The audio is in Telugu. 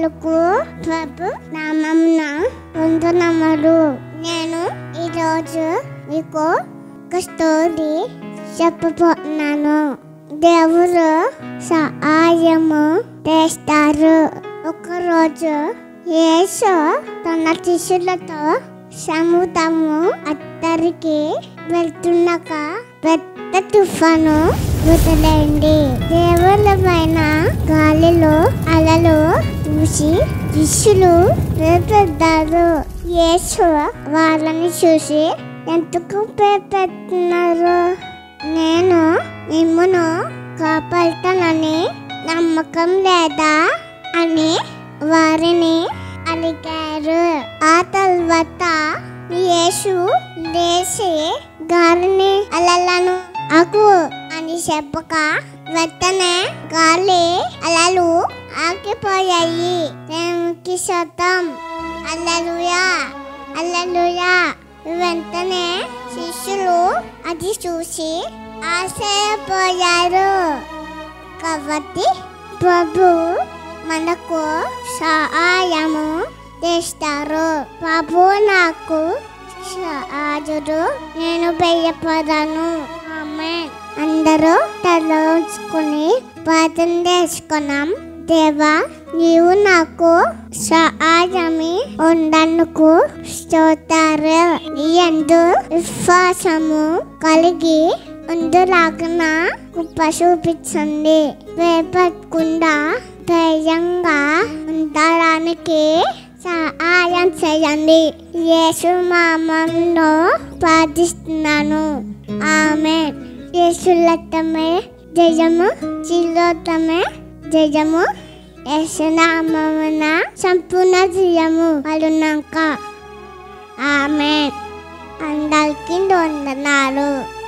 పలుకు ప్రభు నామమున వందనములు నేను ఈరోజు మీకు ఒక స్టోరీ చెప్పబోతున్నాను దేవుడు సహాయము చేస్తారు ఒకరోజు యేసు తన శిష్యులతో సముద్రము అద్దరికి వెళ్తున్నాక పెద్ద తుఫాను వదిలేండి దేవుళ్ళ పైన గాలిలో అలలు చూసి శిష్యులు భయపడ్డారు యేసు వాళ్ళని చూసి ఎందుకు భయపెడుతున్నారు నేను మిమ్మను కాపాడుతానని నమ్మకం లేదా అని వారిని అడిగారు ఆ తర్వాత యేసు లేచి గాలిని అలలను ఆకు అని చెప్పక వెంటనే గాలి అలలు ఆగిపోయాయి దేవునికి శతం అల్లలుయా అల్లలుయా వెంటనే శిష్యులు అది చూసి ఆశ్చర్యపోయారు కాబట్టి ప్రభు మనకు సహాయము చేస్తారు ప్రభు నాకు సహాయుడు నేను భయపడను ఆమె అందరూ తలంచుకుని ప్రార్థన చేసుకున్నాం దేవా నీవు నాకు సహాయమి ఉండనుకు స్తోత్రాలు నీ యందు విశ్వాసము కలిగి అందులాగన కృప చూపించండి వేపకుండా ధైర్యంగా ఉండడానికి సహాయం చేయండి యేసు నామంలో ప్రార్థిస్తున్నాను ఆమె యేసులతమే జయము చిలోతమే జయము యేసునామమున సంపూర్ణ జయము అలునాక ఆమె అందరికీ వందనాలు